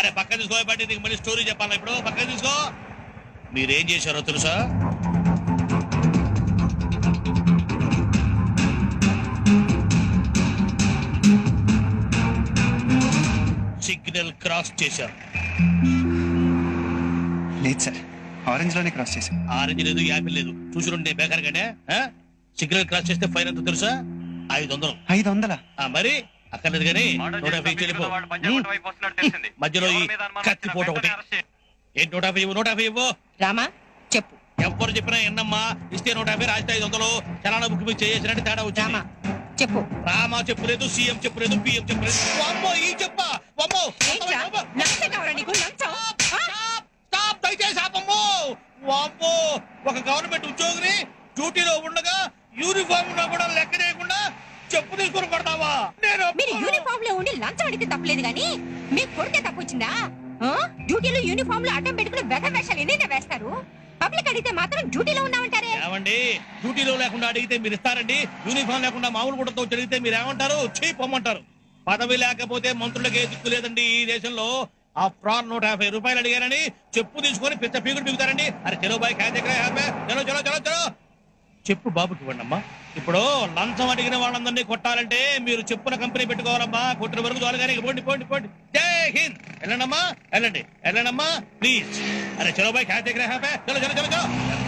అరే పక్క తీసుకో బట్టి నీకు మళ్ళీ స్టోరీ చెప్పాలా ఇప్పుడు పక్క తీసుకో మీరేం చేశారో తెలుసా సిగ్నల్ క్రాస్ చేశారు లేదు సార్ ఆరెంజ్ లోనే క్రాస్ చేశాం ఆరెంజ్ లేదు యాపిల్ లేదు చూసుండే బేకర్ గడే సిగ్నల్ క్రాస్ చేస్తే ఫైన్ ఎంత తెలుసా ఐదు వందలు ఐదు వందల ఆ, మరి అక్కర్లేదు కానీ నూట యాభై ఇచ్చి వెళ్ళిపో ఉమ్. మధ్యలో ఈ కత్తి పోటు ఒకటి ఏంటి నూట యాభై ఇవ్వు నూట యాభై ఇవ్వు రామా చెప్పు ఎవరు చెప్పినా ఎన్నమ్మా ఇస్తే నూట యాభై రాస్తే ఐదు వందలు చలానా బుక్ మీద చేసినట్టు తేడా వచ్చింది రామా చెప్పు రామా చెప్పలేదు సీఎం చెప్పలేదు పిఎం చెప్పలేదు వామ్మో ఈ చెప్పా వామ్మో ఏంట్రా లంచం కావాలా నీకు లంచం ఆ? స్టాప్! స్టాప్! దయచేసి ఆపమ్మో వామ్మో ఒక గవర్నమెంట్ ఉద్యోగిని డ్యూటీలో ఉండగా యూనిఫామ్ లో కూడా లెక్క చేయకుండా చెప్పు తీసుకుని కొడతావా నేను మీరు యూనిఫామ్ లో ఉండి లంచం అడిగితే తప్పలేదు గాని మీకు కొడితే తప్పొచ్చిందా ఆ? డ్యూటీలో యూనిఫామ్ లో అడ్డం పెట్టుకుని వెగ వేషాలు ఎన్నైనా వేస్తారు పబ్లిక్ అడిగితే మాత్రం డ్యూటీలో ఉన్నామంటారే ఏమండి డ్యూటీలో లేకుండా అడిగితే మీరు ఇస్తారండి యూనిఫామ్ లేకుండా మామూలు గుడ్డతో అడిగితే మీరు ఏమంటారు చీ పొమ్మంటారు పదవి లేకపోతే మంత్రులకే దిక్కు లేదండి ఈ దేశంలో ఆ ఫ్రాన్ నూట యాభై రూపాయలు అడిగారని చెప్పు తీసుకొని పిచ్చ పీకుడు పీకుతారండి అరే చలో బాయ్ క్యాన్ దగ్గర యాభై చలో చలో చలో చలో చెప్పు బాబుకి ఇవ్వండి అమ్మా ఇప్పుడు లంచం అడిగిన వాళ్ళందరినీ కొట్టాలంటే మీరు చెప్పున కంపెనీ పెట్టుకోవాలమ్మా కొట్టిన వరకు చాలు కానీ పోండి పోండి పోండి జై హింద్ వెళ్ళండమ్మా వెళ్ళండి వెళ్ళండమ్మా ప్లీజ్ అరే చలో బాయ్ క్యాన్ దగ్గర హ్యాపీ చలో చలో చలో చలో